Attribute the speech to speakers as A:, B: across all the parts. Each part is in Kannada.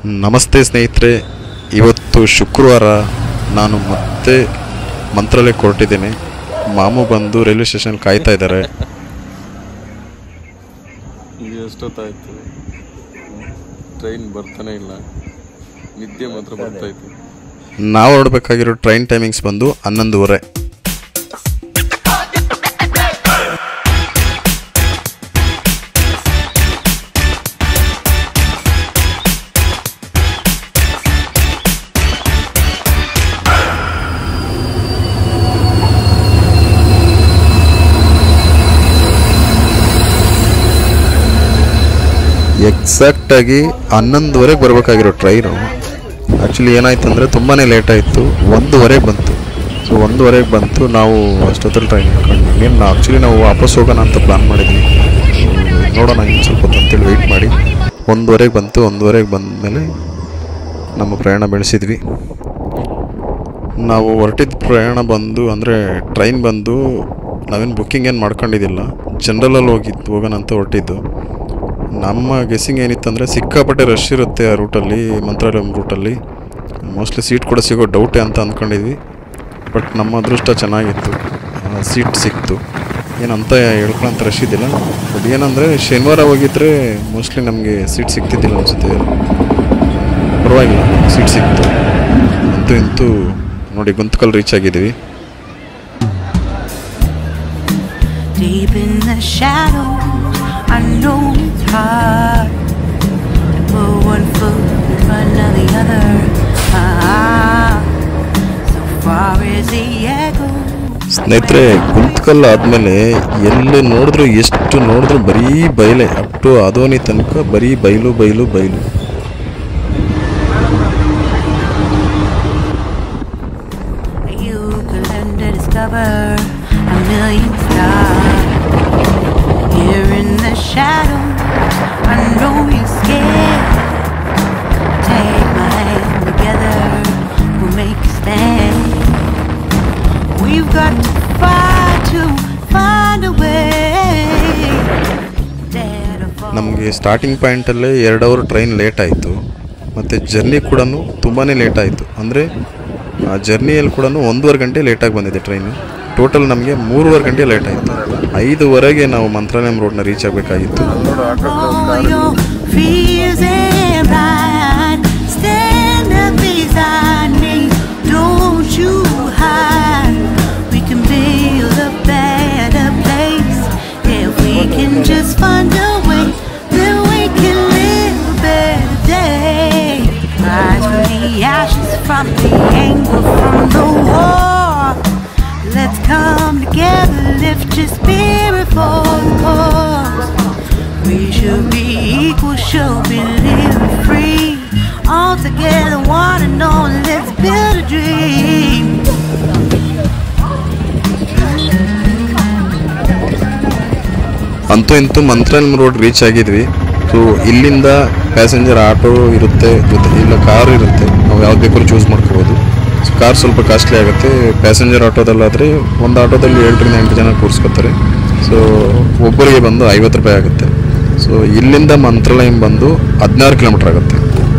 A: ನಮಸ್ತೆ ಸ್ನೇಹಿತರೆ ಇವತ್ತು ಶುಕ್ರವಾರ ನಾನು ಮತ್ತೆ ಮಂತ್ರಾಲಯಕ್ಕೆ ಹೊರಟಿದ್ದೀನಿ ಮಾಮು ಬಂದು ರೈಲ್ವೆ ಸ್ಟೇಷನ್ ಕಾಯ್ತಾ ಇದ್ದಾರೆ
B: ಈಗ ಎಷ್ಟೊತ್ತಾಯ್ತು ಟ್ರೈನ್ ಬರ್ತಾನೆ ಇಲ್ಲ ನಿದ್ದೆ ಮಾತ್ರ ಬರ್ತಾಯ್ತು
A: ನಾವು ಹೊರಡಬೇಕಾಗಿರೋ ಟ್ರೈನ್ ಟೈಮಿಂಗ್ಸ್ ಬಂದು ಹನ್ನೊಂದುವರೆ ಎಕ್ಸಾಕ್ಟಾಗಿ ಹನ್ನೊಂದುವರೆಗೆ ಬರಬೇಕಾಗಿರೋ ಟ್ರೈನು ಆ್ಯಕ್ಚುಲಿ ಏನಾಯ್ತು ಅಂದರೆ ತುಂಬಾ ಲೇಟ್ ಆಯಿತು ಒಂದುವರೆಗೆ ಬಂತು ಸೊ ಒಂದುವರೆಗೆ ಬಂತು ನಾವು ಅಷ್ಟೊತ್ತಲ್ಲಿ ಟ್ರೈನ್ ಹಾಕೊಂಡು ಏನು ನಾವು ಆ್ಯಕ್ಚುಲಿ ನಾವು ವಾಪಸ್ ಹೋಗೋಣ ಅಂತ ಪ್ಲ್ಯಾನ್ ಮಾಡಿದ್ವಿ So, ನೋಡೋಣ ಇನ್ನು ಸ್ವಲ್ಪ ಹೊತ್ತು ಅಂತೇಳಿ ವೆಯ್ಟ್ ಮಾಡಿ ಒಂದುವರೆಗೆ ಬಂತು ಒಂದುವರೆಗೆ ಬಂದಮೇಲೆ ನಮ್ಮ ಪ್ರಯಾಣ ಬೆಳೆಸಿದ್ವಿ ನಾವು ಹೊರಟಿದ್ದ ಪ್ರಯಾಣ ಬಂದು ಅಂದರೆ ಟ್ರೈನ್ ಬಂದು ನಾವೇನು ಬುಕ್ಕಿಂಗ್ ಏನು ಮಾಡ್ಕೊಂಡಿದ್ದಿಲ್ಲ ಜನ್ರಲಲ್ಲಿ ಹೋಗಿದ್ದು ಹೋಗೋಣ ಅಂತ ಹೊರಟಿದ್ದು ನಮ್ಮ ಗೆಸ್ಸಿಂಗ್ ಏನಿತ್ತು ಅಂದರೆ ಸಿಕ್ಕಾಪಟ್ಟೆ ರಶ್ ಇರುತ್ತೆ ಆ ರೂಟಲ್ಲಿ ಮಂತ್ರಾಲಯಂ ರೂಟಲ್ಲಿ ಮೋಸ್ಟ್ಲಿ ಸೀಟ್ ಕೂಡ ಸಿಗೋ ಡೌಟೇ ಅಂತ ಅಂದ್ಕೊಂಡಿದ್ವಿ ಬಟ್ ನಮ್ಮ ಅದೃಷ್ಟ ಚೆನ್ನಾಗಿತ್ತು ಸೀಟ್ ಸಿಕ್ತು ಏನಂತ ಹೇಳ್ಕೊಳಂತ ರಶ್ ಇದ್ದಿಲ್ಲ ಬಟ್ ಏನಂದರೆ ಶನಿವಾರ ಹೋಗಿದ್ರೆ ಮೋಸ್ಟ್ಲಿ ನಮಗೆ ಸೀಟ್ ಸಿಗ್ತಿದ್ದಿಲ್ಲ ಅನಿಸುತ್ತೆ ಪರವಾಗಿಲ್ಲ ಸೀಟ್ ಸಿಕ್ತು ಅಂತೂ ಇಂತೂ ನೋಡಿ ಗುಂತ್ಕಲ್ ರೀಚ್ ಆಗಿದ್ದೀವಿ
C: Deep in the shadows, I know it's hard to put one foot in front of the other. Ah, so far as the echo.
A: ಸ್ನೇಹಿತರೆ ಗುಂತ್ಕಲ್ ಆದಮೇಲೆ ಎಲ್ಲಿ ನೋಡಿದ್ರು ಎಷ್ಟು ನೋಡಿದ್ರು ಬರೀ ಬಯಲೆ ಅಪ್ ಟು ಅದೋನಿ ತನಕ ಬರೀ ಬಯಲು ಬಯಲು ಬಯಲು
C: You could learn to discover a million stars. Here in the shadows, I know you're scared. Take my hand together, we'll make a stand. We've got to fight to find a way. Dare to fall.
A: ನಮಗೆ ಸ್ಟಾರ್ಟಿಂಗ್ ಪಾಯಿಂಟಲ್ಲೇ ಎರಡು ಅವರ್ ಟ್ರೈನ್ ಲೇಟ್ ಆಯಿತು ಮತ್ತು ಜರ್ನಿ ಕೂಡ ತುಂಬಾ ಲೇಟ್ ಆಯಿತು ಅಂದರೆ ಆ ಜರ್ನಿಯಲ್ಲಿ ಕೂಡ ಒಂದೂವರೆ ಗಂಟೆ ಲೇಟಾಗಿ ಬಂದಿದೆ ಟ್ರೈನು ಟೋಟಲ್ ನಮಗೆ ಮೂರುವರೆ ಗಂಟೆ ಲೇಟ್ ಆಯಿತು ಐದುವರೆಗೆ ನಾವು ಮಂತ್ರಾಲಯಂ ರೋಡ್ನ ರೀಚ್ ಆಗಬೇಕಾಗಿತ್ತು
C: all your fears and pride. Stand up beside me, don't you hide. We can build a better place if we can just find a way. Then we can live a better day. Rise from the ashes, from the anger, from the war. Let's come together, lift your spirit for the cause. We should be equal, should be living free. All together, one and all, let's build a dream.
A: ಅಂತೂ ಇಂತೂ ಮಂತ್ರಾಲಯಂ ರೋಡ್ ರೀಚ್ ಆಗಿದ್ವಿ ಸೊ ಇಲ್ಲಿಂದ ಪ್ಯಾಸೆಂಜರ್ ಆಟೋ ಇರುತ್ತೆ ಜೊತೆ ಇಲ್ಲ ಕಾರು ಇರುತ್ತೆ ನಾವು ಯಾವ್ದು ಬೇಕಾದ್ರೂ ಚೂಸ್ ಮಾಡ್ಕೋಬೋದು ಸೊ ಕಾರ್ ಸ್ವಲ್ಪ ಕಾಸ್ಟ್ಲಿ ಆಗುತ್ತೆ ಪ್ಯಾಸೆಂಜರ್ ಆಟೋದಲ್ಲಾದರೆ ಒಂದು ಆಟೋದಲ್ಲಿ ಏಳರಿಂದ ಎಂಟು ಜನ ಕೂರಿಸ್ಕೊತಾರೆ ಸೊ ಒಬ್ಬರಿಗೆ ಬಂದು ಐವತ್ತು ರೂಪಾಯಿ ಆಗುತ್ತೆ ಸೊ ಇಲ್ಲಿಂದ ಮಂತ್ರಾಲಯಂ ಬಂದು ಹದಿನಾರು ಕಿಲೋಮೀಟ್ರ್ ಆಗುತ್ತೆ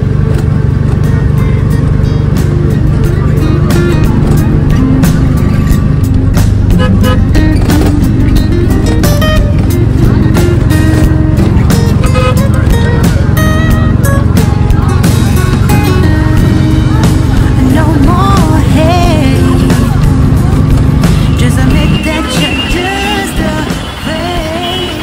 C: No more hate. Just admit that you're just afraid.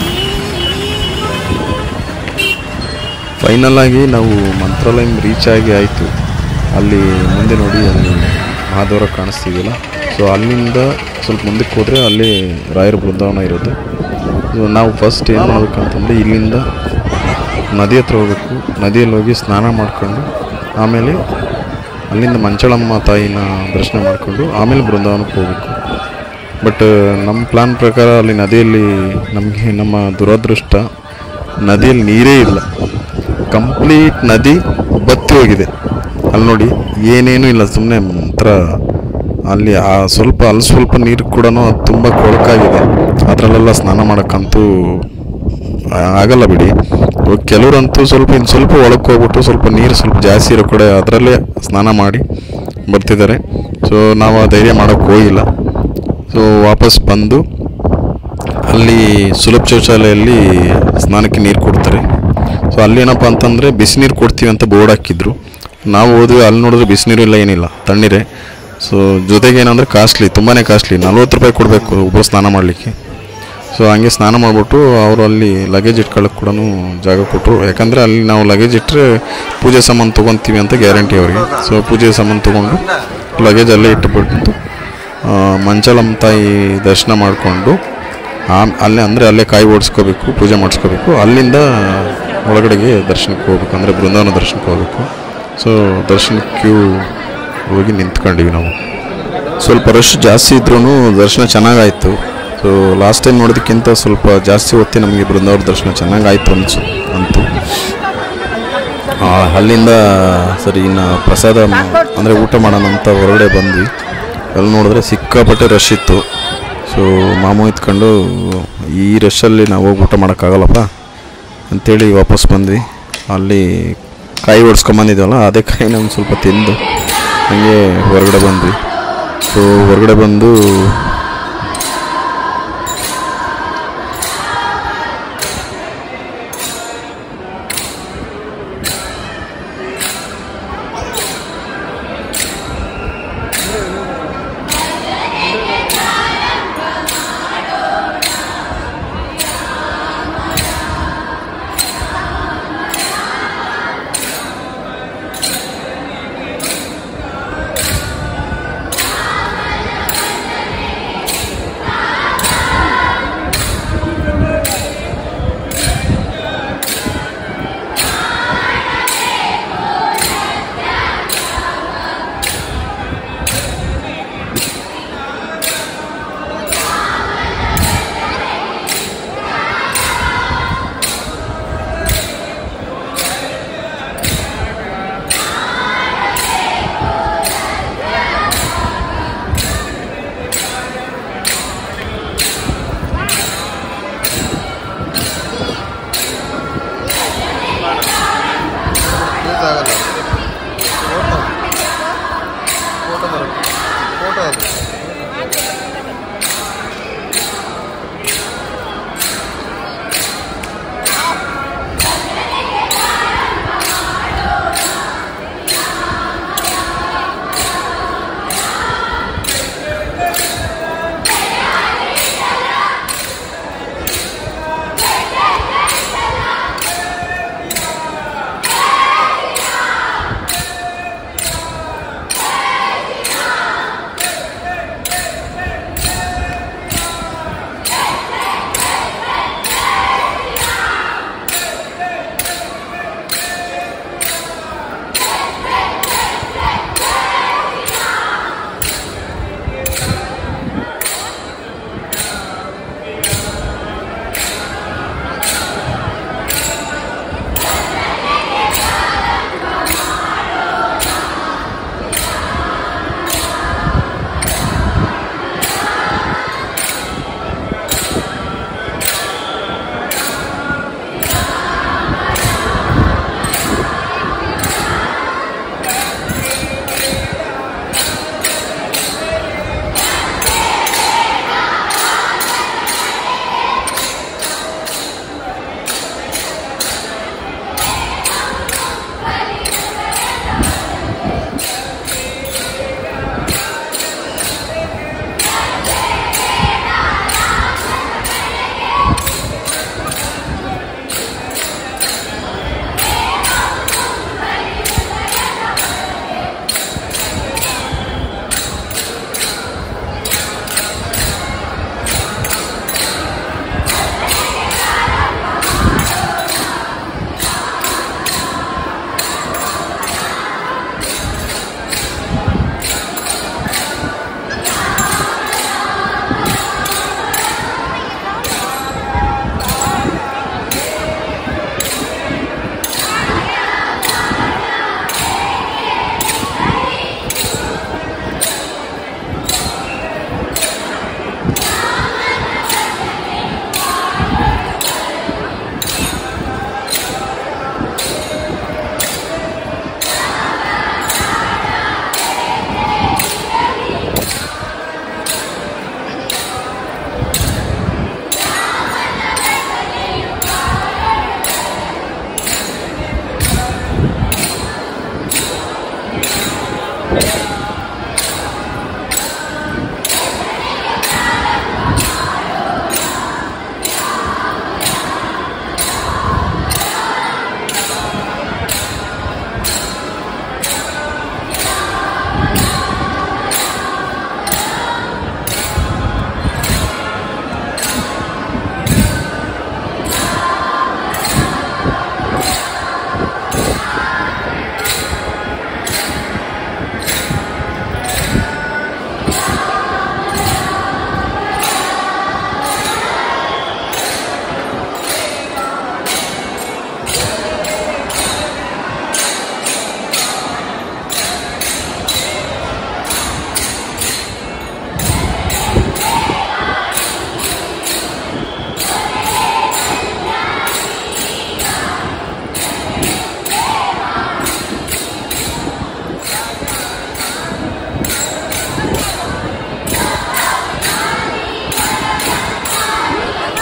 A: Final ಆಗಿ ನಾವು ಮಂತ್ರಾಲಯಂ ರೀಚ್ ಆಗಿ ಆಯಿತು ಅಲ್ಲಿ ಮುಂದೆ ನೋಡಿ ಅಲ್ಲಿ ಮಹಾದೇವರ ಕಾಣಿಸ್ತಿದೆಯಲ್ಲ ಸೊ ಅಲ್ಲಿಂದ ಸ್ವಲ್ಪ ಮುಂದಕ್ಕೆ ಹೋದರೆ ಅಲ್ಲಿ ರಾಯರ ಬೃಂದಾವನ ಇರೋದು ಸೊ ನಾವು ಫಸ್ಟ್ ಏನು ಮಾಡ್ಬೇಕಂತಂದರೆ ಇಲ್ಲಿಂದ ನದಿ ಹತ್ರ ಹೋಗ್ಬೇಕು ನದಿಯಲ್ಲಿ ಹೋಗಿ ಸ್ನಾನ ಮಾಡಿಕೊಂಡು ಆಮೇಲೆ ಅಲ್ಲಿಂದ ಮಂಚಳಮ್ಮ ತಾಯಿನ ದರ್ಶನ ಮಾಡಿಕೊಂಡು ಆಮೇಲೆ ಬೃಂದಾವನಕ್ಕೆ ಹೋಗ್ಬೇಕು ಬಟ್ ನಮ್ಮ ಪ್ಲ್ಯಾನ್ ಪ್ರಕಾರ ಅಲ್ಲಿ ನದಿಯಲ್ಲಿ ನಮಗೆ ನಮ್ಮ ದುರದೃಷ್ಟ ನದಿಯಲ್ಲಿ ನೀರೇ ಇಲ್ಲ ಕಂಪ್ಲೀಟ್ ನದಿ ಬತ್ತಿ ಹೋಗಿದೆ ಅಲ್ಲಿ ನೋಡಿ ಏನೇನೂ ಇಲ್ಲ ಸುಮ್ಮನೆ ಒಂಥರ ಅಲ್ಲಿ ಆ ಸ್ವಲ್ಪ ಅಲ್ಲಿ ಸ್ವಲ್ಪ ನೀರು ಕೂಡ ತುಂಬ ಕೊಳಕಾಗಿದೆ ಅದರಲ್ಲೆಲ್ಲ ಸ್ನಾನ ಮಾಡೋಕ್ಕಂತೂ ಆಗಲ್ಲ ಬಿಡಿ ಇವಾಗ ಕೆಲವ್ರಂತೂ ಸ್ವಲ್ಪ ಇನ್ನು ಸ್ವಲ್ಪ ಒಳಕ್ಕೆ ಹೋಗ್ಬಿಟ್ಟು ಸ್ವಲ್ಪ ನೀರು ಸ್ವಲ್ಪ ಜಾಸ್ತಿ ಇರೋ ಕಡೆ ಅದರಲ್ಲೇ ಸ್ನಾನ ಮಾಡಿ ಬರ್ತಿದ್ದಾರೆ ಸೊ ನಾವು ಆ ಧೈರ್ಯ ಮಾಡೋಕ್ಕೆ ಹೋಗಿಲ್ಲ ಸೊ ವಾಪಸ್ ಬಂದು ಅಲ್ಲಿ ಸುಲಭ ಶೌಚಾಲಯಲ್ಲಿ ಸ್ನಾನಕ್ಕೆ ನೀರು ಕೊಡ್ತಾರೆ ಸೊ ಅಲ್ಲಿ ಏನಪ್ಪ ಅಂತಂದರೆ ಬಿಸಿನೀರು ಕೊಡ್ತೀವಿ ಅಂತ ಬೋರ್ಡ್ ಹಾಕಿದ್ರು ನಾವು ಹೋದ್ವಿ ಅಲ್ಲಿ ನೋಡಿದ್ರೆ ಬಿಸಿನೀರು ಇಲ್ಲ ಏನಿಲ್ಲ ತಣ್ಣೀರೇ ಸೊ ಜೊತೆಗೆ ಏನಂದರೆ ಕಾಸ್ಟ್ಲಿ ತುಂಬಾ ಕಾಸ್ಟ್ಲಿ ನಲ್ವತ್ತು ರೂಪಾಯಿ ಕೊಡಬೇಕು ಒಬ್ಬರು ಸ್ನಾನ ಮಾಡಲಿಕ್ಕೆ ಸೊ ಹಂಗೆ ಸ್ನಾನ ಮಾಡಿಬಿಟ್ಟು ಅವರು ಅಲ್ಲಿ ಲಗೇಜ್ ಇಟ್ಕೊಳ್ಳೋಕೆ ಕೂಡ ಜಾಗ ಕೊಟ್ಟರು ಯಾಕಂದರೆ ಅಲ್ಲಿ ನಾವು ಲಗೇಜ್ ಇಟ್ಟರೆ ಪೂಜೆ ಸಾಮಾನು ತೊಗೊತೀವಿ ಅಂತ ಗ್ಯಾರಂಟಿ ಅವರಿಗೆ ಸೊ ಪೂಜೆ ಸಾಮಾನು ತೊಗೊಂಡು ಲಗೇಜ್ ಅಲ್ಲೇ ಇಟ್ಟುಬಿಟ್ಟು ಆ, ಮಂಚಲಮ್ಮ ತಾಯಿ ದರ್ಶನ ಮಾಡಿಕೊಂಡು ಆಮ್ ಅಲ್ಲೇ ಅಂದರೆ ಅಲ್ಲೇ ಕಾಯಿ ಓಡಿಸ್ಕೋಬೇಕು ಪೂಜೆ ಮಾಡಿಸ್ಕೋಬೇಕು ಅಲ್ಲಿಂದ ಒಳಗಡೆಗೆ ದರ್ಶನಕ್ಕೆ ಹೋಗ್ಬೇಕು ಅಂದರೆ ಬೃಂದಾವನ ದರ್ಶನಕ್ಕೆ ಹೋಗ್ಬೇಕು ಸೊ ದರ್ಶನಕ್ಕೆ ಕ್ಯೂ ಹೋಗಿ ನಿಂತ್ಕೊಂಡಿವಿ ನಾವು ಸ್ವಲ್ಪ ರಶ್ ಜಾಸ್ತಿ ಇದ್ರೂ ದರ್ಶನ ಚೆನ್ನಾಗಾಯಿತು ಸೊ ಲಾಸ್ಟ್ ಟೈಮ್ ನೋಡೋದಕ್ಕಿಂತ ಸ್ವಲ್ಪ ಜಾಸ್ತಿ ಹೊತ್ತಿ ನಮಗೆ ಬೃಂದಾವನ ದರ್ಶನ ಚೆನ್ನಾಗಾಯಿತು ಅನ್ಸು ಅಂತು ಆ, ಅಲ್ಲಿಂದ ಸರಿ ಇನ್ನು ಪ್ರಸಾದ ಅಂದರೆ ಊಟ ಮಾಡೋಣ ಅಂತ ಹೊರಗಡೆ ಬಂದ್ವಿ ಅಲ್ಲಿ ನೋಡಿದ್ರೆ ಸಿಕ್ಕಾಪಟ್ಟೆ ರಶ್ ಇತ್ತು ಸೊ ಮಾಮು ಇತ್ಕೊಂಡು ಈ ರಶಲ್ಲಿ ನಾವು ಹೋಗಿ ಊಟ ಮಾಡೋಕ್ಕಾಗಲ್ಲಪ್ಪ ಅಂತೇಳಿ ವಾಪಸ್ ಬಂದ್ವಿ ಅಲ್ಲಿ ಕಾಯಿ ಓಡಿಸ್ಕೊಂಬಂದಿದ್ವಲ್ಲ ಅದೇ ಕಾಯಿನ ಒಂದು ಸ್ವಲ್ಪ ತಿಂದು ಹಂಗೆ ಹೊರಗಡೆ ಬಂದ್ವಿ ಸೊ ಹೊರಗಡೆ ಬಂದು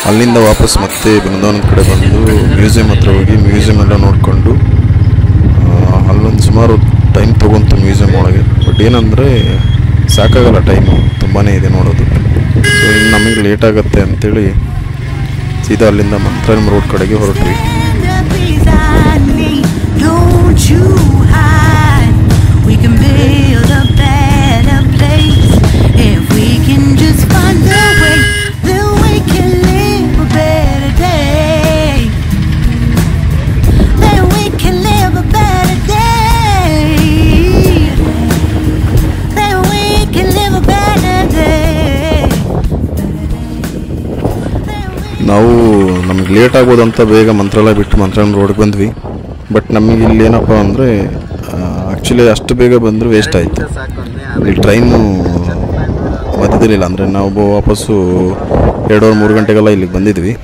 A: ಅಲ್ಲಿಂದ ವಾಪಸ್ ಮತ್ತೆ ಬೃಂದಾವನ ಕಡೆ ಬಂದು ಮ್ಯೂಸಿಯಂ ಹತ್ರ ಹೋಗಿ ಮ್ಯೂಸಿಯಂ ಎಲ್ಲ ನೋಡಿಕೊಂಡು ಅಲ್ಲೊಂದು ಸುಮಾರು ಟೈಮ್ ತೊಗೊಂತು ಮ್ಯೂಸಿಯಂ ಒಳಗೆ ಬಟ್ ಏನಂದರೆ ಸಾಕಾಗಲ್ಲ ಟೈಮು ತುಂಬಾ ಇದೆ ನೋಡೋದು ಸೊ ಇನ್ನು ನಮಗೆ ಲೇಟ್ ಆಗುತ್ತೆ ಅಂತೇಳಿ ಸೀದಾ ಅಲ್ಲಿಂದ ಮಂತ್ರಾಲಯಂ ರೋಡ್ ಕಡೆಗೆ ಹೊರಟ್ವಿ
C: Stand up beside me, don't you hide. We can build a better place if we can just find a way. Then we can live a better day. Then we can live a better day. Then we can live a better day. Then we
A: ನಾವು ನಮಗೆ ಲೇಟ್ ಆಗ್ಬೋದಂತ ಬೇಗ ಮಂತ್ರಾಲಯ ಬಿಟ್ಟು ಮಂತ್ರಾಲಯ ರೋಡ್ಗೆ ಬಂದ್ವಿ ಬಟ್ ನಮಗೆ ಇಲ್ಲಿ ಏನಪ್ಪ ಅಂದರೆ ಆ್ಯಕ್ಚುಲಿ ಅಷ್ಟು ಬೇಗ ಬಂದರೂ ವೇಸ್ಟ್ ಆಯಿತು ಇಲ್ಲಿ ಟ್ರೈನು ಮಧ್ಯದಲ್ಲಿಲ್ಲ ಅಂದರೆ ನಾವು ಬ- ವಾಪಸ್ಸು ಎರಡೂವರೆ ಮೂರು ಗಂಟೆಗೆಲ್ಲ ಇಲ್ಲಿಗೆ ಬಂದಿದ್ವಿ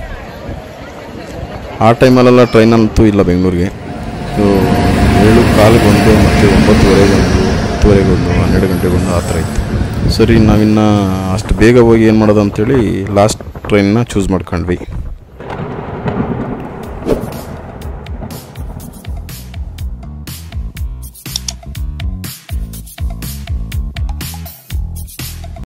A: ಆ ಟೈಮಲ್ಲೆಲ್ಲ ಟ್ರೈನ್ ಅಂತೂ ಇಲ್ಲ ಬೆಂಗಳೂರಿಗೆ ಸೊ ಏಳು ಕಾಲಿಗೆ ಒಂದು ಮತ್ತು ಒಂಬತ್ತುವರೆಗೆ ಒಂದು ಹತ್ತುವರೆಗೆ ಒಂದು ಹನ್ನೆರಡು ಗಂಟೆಗೆ ಒಂದು ಆ ಥರ ಇತ್ತು ಸರಿ ನಾವಿನ್ನು ಅಷ್ಟು ಬೇಗ ಹೋಗಿ ಏನು ಮಾಡೋದು ಅಂತೇಳಿ ಲಾಸ್ಟ್ ಟ್ರೈನ್ನ ಚೂಸ್ ಮಾಡ್ಕೊಂಡ್ವಿ